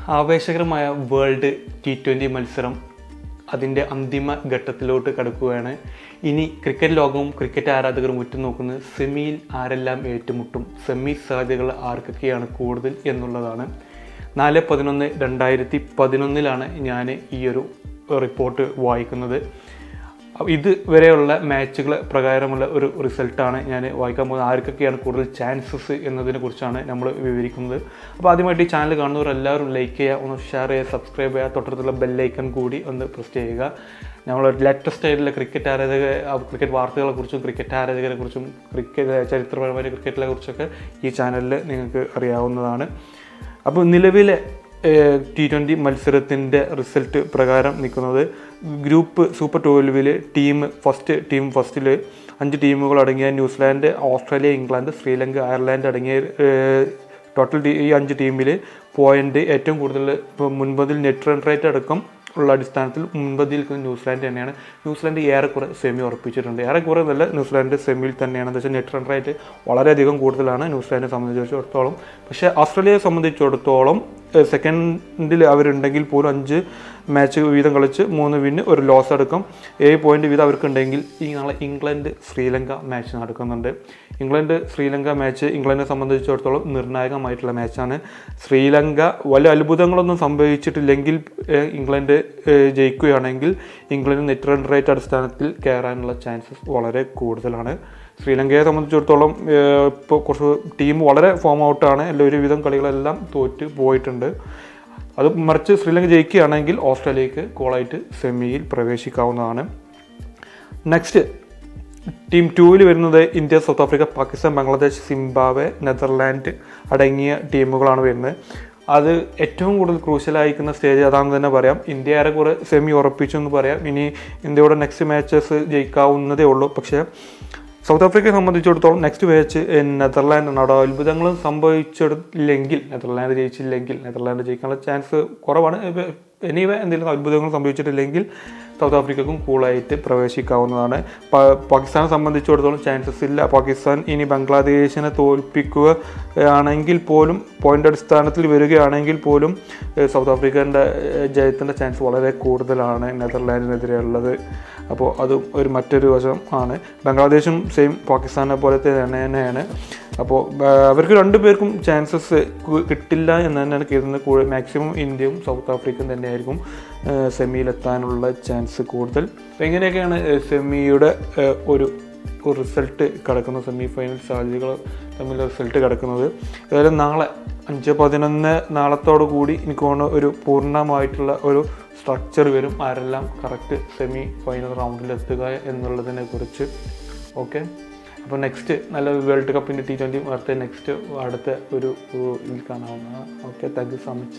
ആവേശകരമായ world T twenty മത്സരം അതിൻ്റെ അന്തിമ ഘട്ടത്തിലോട്ട് കടക്കുകയാണ് ഇനി ക്രിക്കറ്റ് ലോകവും ക്രിക്കറ്റ് ആരാധകരും ഉറ്റുനോക്കുന്നത് സെമിയിൽ ആരെല്ലാം ഏറ്റുമുട്ടും സെമി സാധ്യതകൾ ആർക്കൊക്കെയാണ് കൂടുതൽ എന്നുള്ളതാണ് നാല് പതിനൊന്ന് രണ്ടായിരത്തി പതിനൊന്നിലാണ് ഞാൻ ഈ ഒരു റിപ്പോർട്ട് വായിക്കുന്നത് അപ്പൊ ഇത് വരെയുള്ള മാച്ചുകൾ പ്രകാരമുള്ള ഒരു റിസൾട്ടാണ് ഞാൻ വായിക്കാൻ പോകുന്നത് ആർക്കൊക്കെയാണ് കൂടുതൽ ചാൻസസ് എന്നതിനെ കുറിച്ചാണ് നമ്മൾ വിവരിക്കുന്നത് അപ്പോൾ ആദ്യമായിട്ട് ഈ ചാനൽ കാണുന്നവർ എല്ലാവരും ലൈക്ക് ചെയ്യുക ഒന്ന് ഷെയർ ചെയ്യുക സബ്സ്ക്രൈബ് ചെയ്യുക തൊട്ടടുത്തുള്ള ബെല്ലൈക്കൺ കൂടി ഒന്ന് പ്രസ് ചെയ്യുക നമ്മൾ ലേറ്റസ്റ്റ് ആയിട്ടുള്ള ക്രിക്കറ്റ് ആരാധക ക്രിക്കറ്റ് വാർത്തകളെ കുറിച്ചും ക്രിക്കറ്റ് ആരാധകരെ കുറിച്ചും ക്രിക്കറ്റ് ചരിത്രപരമായ ക്രിക്കറ്റിനെ കുറിച്ചൊക്കെ ഈ ചാനലിൽ നിങ്ങൾക്ക് അറിയാവുന്നതാണ് അപ്പോൾ നിലവിലെ ടി ട്വൻ്റി മത്സരത്തിൻ്റെ റിസൾട്ട് പ്രകാരം നിൽക്കുന്നത് ഗ്രൂപ്പ് സൂപ്പർ ട്വൽവിൽ ടീം ഫസ്റ്റ് ടീം ഫസ്റ്റിൽ അഞ്ച് ടീമുകൾ അടങ്ങിയ New Zealand Australia England Sri Lanka Ireland അടങ്ങിയ ടോട്ടൽ ഈ അഞ്ച് ടീമിൽ പോയിന്റ് ഏറ്റവും കൂടുതൽ ഇപ്പോൾ മുൻപതിൽ നെറ്റ് റൺ റേറ്റ് അടക്കം ഉള്ള അടിസ്ഥാനത്തിൽ മുൻപതിൽ നിൽക്കുന്ന ന്യൂസിലാൻഡ് തന്നെയാണ് ന്യൂസിലാൻഡ് ഏറെക്കുറെ സെമി ഉറപ്പിച്ചിട്ടുണ്ട് ഏറെക്കുറെ നല്ല ന്യൂസിലാൻഡ് സെമിയിൽ തന്നെയാണ് എന്താ വെച്ചാൽ നെറ്റ് റൺ റേറ്റ് വളരെയധികം കൂടുതലാണ് ന്യൂസിലാൻഡിനെ സംബന്ധിച്ചിടത്തോളം പക്ഷേ ഓസ്ട്രേലിയയെ സംബന്ധിച്ചിടത്തോളം സെക്കൻഡിൽ അവരുണ്ടെങ്കിൽ പോലും അഞ്ച് മാച്ച് വീതം കളിച്ച് മൂന്ന് വിന്ന് ഒരു ലോസ് അടക്കം ഏഴ് പോയിന്റ് വീതം അവർക്കുണ്ടെങ്കിൽ ഈ നാളെ ഇംഗ്ലണ്ട് ശ്രീലങ്ക മാച്ച് നടക്കുന്നുണ്ട് ഇംഗ്ലണ്ട് ശ്രീലങ്ക മാച്ച് ഇംഗ്ലണ്ടിനെ സംബന്ധിച്ചിടത്തോളം നിർണായകമായിട്ടുള്ള മാച്ചാണ് ശ്രീലങ്ക വലിയ അത്ഭുതങ്ങളൊന്നും സംഭവിച്ചിട്ടില്ലെങ്കിൽ ഏഹ്, ഇംഗ്ലണ്ട് ഏഹ്, ജയിക്കുകയാണെങ്കിൽ ഇംഗ്ലണ്ട് നെറ്റ് റൺ റേറ്റ് അടിസ്ഥാനത്തിൽ കയറാനുള്ള ചാൻസസ് വളരെ കൂടുതലാണ് ശ്രീലങ്കയെ സംബന്ധിച്ചിടത്തോളം ഇപ്പോൾ കുറച്ച് ടീം വളരെ ഫോം ഔട്ടാണ് എല്ലാ ഒരുവിധം കളികളെല്ലാം തോറ്റ് പോയിട്ടുണ്ട് അത് മറിച്ച് ശ്രീലങ്ക ജയിക്കുകയാണെങ്കിൽ ഓസ്ട്രേലിയക്ക് കോളായിട്ട് സെമിയിൽ പ്രവേശിക്കാവുന്നതാണ് നെക്സ്റ്റ് ടീം ടൂവിൽ വരുന്നത് India South Africa Pakistan Bangladesh Zimbabwe Netherland അടങ്ങിയ ടീമുകളാണ് വരുന്നത് അത് ഏറ്റവും കൂടുതൽ ക്രൂഷ്യലായിരിക്കുന്ന സ്റ്റേജ് അതാണെന്ന് തന്നെ പറയാം ഇന്ത്യ ഏറെക്കുറെ സെമി ഉറപ്പിച്ചു എന്ന് പറയാം ഇനി ഇന്ത്യയുടെ നെക്സ്റ്റ് മാച്ചസ് ജയിക്കാവുന്നതേ ഉള്ളൂ പക്ഷേ സൗത്ത് ആഫ്രിക്കയെ സംബന്ധിച്ചിടത്തോളം നെക്സ്റ്റ് മാച്ച് നെതർലാൻഡ് അവിടെ അത്ഭുതങ്ങളും സംഭവിച്ചില്ലെങ്കിൽ നെതർലാൻഡ് ജയിച്ചില്ലെങ്കിൽ നെതർലാൻഡ് ജയിക്കാനുള്ള ചാൻസ് കുറവാണ് എനിവേ എന്തെങ്കിലും അത്ഭുതങ്ങൾ സംഭവിച്ചിട്ടില്ലെങ്കിൽ സൗത്ത് ആഫ്രിക്കക്കും കൂളായിട്ട് പ്രവേശിക്കാവുന്നതാണ് പ- പാകിസ്ഥാനെ സംബന്ധിച്ചിടത്തോളം ചാൻസസ് ഇല്ല പാകിസ്ഥാൻ ഇനി ബംഗ്ലാദേശിനെ തോൽപ്പിക്കുക ആണെങ്കിൽ പോലും പോയിന്റ് അടിസ്ഥാനത്തിൽ വരികയാണെങ്കിൽ പോലും ഏഹ്, സൗത്ത് ആഫ്രിക്കൻ്റെ ജയത്തിൻ്റെ ചാൻസ് വളരെ കൂടുതലാണ് നെതർലാൻഡിനെതിരെയുള്ളത് അപ്പോൾ അതും ഒരു മറ്റൊരു വശം ആണ് ബംഗ്ലാദേശും സെയിം പാകിസ്ഥാനെ പോലെ തന്നെയാണ് അപ്പോൾ അവർക്ക് രണ്ടുപേർക്കും ചാൻസസ് കിട്ടില്ല എന്ന് തന്നെയാണ് കരുതുന്നത് മാക്സിമം ഇന്ത്യയും സൗത്ത് ആഫ്രിക്കയും തന്നെയായിരിക്കും ഏഹ്, സെമിയിലെത്താനുള്ള ചാൻസ് കൂടുതൽ അപ്പോൾ എങ്ങനെയൊക്കെയാണ് ഏഹ്, സെമിയുടെ ഏഹ്, ഒരു റിസൾട്ട് കിടക്കുന്നത് സെമി ഫൈനൽ സാധ്യതകൾ തമ്മിൽ റിസൾട്ട് കിടക്കുന്നത് ഏതായാലും നാളെ അഞ്ച് പതിനൊന്ന് നാളത്തോടു കൂടി എനിക്ക് തോന്നുന്നു ഒരു പൂർണ്ണമായിട്ടുള്ള ഒരു സ്ട്രക്ചർ വരും ആരെല്ലാം കറക്റ്റ് സെമി ഫൈനൽ റൗണ്ടിൽ എത്തുക എന്നുള്ളതിനെ കുറിച്ച് ഓക്കെ അപ്പോൾ നെക്സ്റ്റ് നല്ല വേൾഡ് കപ്പിൻ്റെ ടി ട്വൻ്റി അടുത്ത നെക്സ്റ്റ് അടുത്ത ഒരു ഇതിൽ കാണാവുന്ന okay thank you so much